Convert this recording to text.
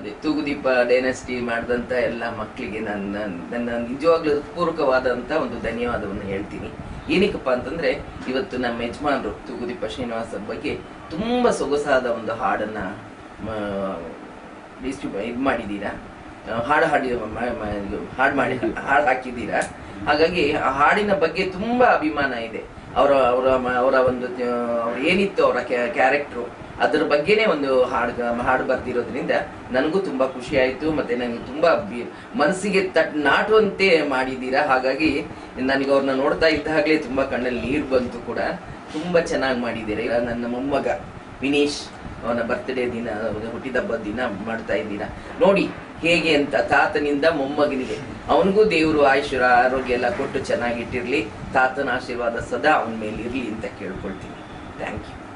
ಅದೇ ತೂಗುದೀಪ ಡೈನಸ್ಟಿ ಮಾಡಿದಂಥ ಎಲ್ಲ ಮಕ್ಕಳಿಗೆ ನನ್ನ ನನ್ನ ನಿಜವಾಗ್ಲೂ ಹೃತ್ಪೂರ್ವಕವಾದಂಥ ಒಂದು ಧನ್ಯವಾದವನ್ನು ಹೇಳ್ತೀನಿ ಏನಕ್ಕಪ್ಪ ಅಂತಂದ್ರೆ ಇವತ್ತು ನಮ್ಮ ಯಜಮಾನರು ತೂಗುದೀಪ ಶ್ರೀನಿವಾಸ ಬಗ್ಗೆ ತುಂಬ ಸೊಗಸಾದ ಒಂದು ಹಾಡನ್ನ ಡಿಸ್ಟ್ರಿಬ್ಯೂ ಇದು ಮಾಡಿದ್ದೀರಾ ಆ, ಹಾಡು ಹಾಡಿ ಮ- ಮ- ಇದು ಹಾಡು ಮಾಡಿ ಹಾಡು ಹಾಕಿದ್ದೀರಾ ಹಾಗಾಗಿ ಆ ಹಾಡಿನ ಬಗ್ಗೆ ತುಂಬಾ ಅಭಿಮಾನ ಇದೆ ಅವರ ಅವರ ಅವರ ಒಂದು ಆ, ಅವ್ರು ಏನಿತ್ತು ಅವರ ಕ್ಯಾರೆಕ್ಟ್ರು ಅದ್ರ ಬಗ್ಗೆನೇ ಒಂದು ಹಾಡು ಹಾಡು ಬರ್ದಿರೋದ್ರಿಂದ ನನಗೂ ತುಂಬಾ ಖುಷಿ ಆಯ್ತು ಮತ್ತೆ ನನಗೆ ತುಂಬಾ ಬಿ- ಮನಸ್ಸಿಗೆ ತಟ್ ನಾಟುವಂತೆ ಮಾಡಿದ್ದೀರಾ ಹಾಗಾಗಿ ನನಗೆ ಅವ್ರನ್ನ ನೋಡ್ತಾ ಇದ್ದಾಗಲೇ ತುಂಬಾ ಕಣ್ಣಲ್ಲಿ ನೀರು ಬಂತು ಕೂಡ ತುಂಬಾ ಚೆನ್ನಾಗಿ ಮಾಡಿದ್ದೀರಾ ನನ್ನ ಮೊಮ್ಮಗ ವಿನೀಶ್ ಅವನ ಬರ್ತ್ಡೇ ದಿನ ಅವನ ಹುಟ್ಟಿದಬ್ಬದ ದಿನ ಮಾಡ್ತಾ ಇದ್ದೀರಾ ನೋಡಿ ಹೇಗೆ ಅಂತ ತಾತನಿಂದ ಮೊಮ್ಮಗನಿಗೆ ಅವನಿಗೂ ದೇವರು ಆಯುಷ್ಯರ ಆರೋಗ್ಯ ಎಲ್ಲ ಕೊಟ್ಟು ಚೆನ್ನಾಗಿಟ್ಟಿರ್ಲಿ ತಾತನ ಆಶೀರ್ವಾದ ಸದಾ ಅವನ ಮೇಲೆ ಇರ್ಲಿ ಅಂತ ಕೇಳ್ಕೊಳ್ತೀನಿ ಥ್ಯಾಂಕ್ ಯು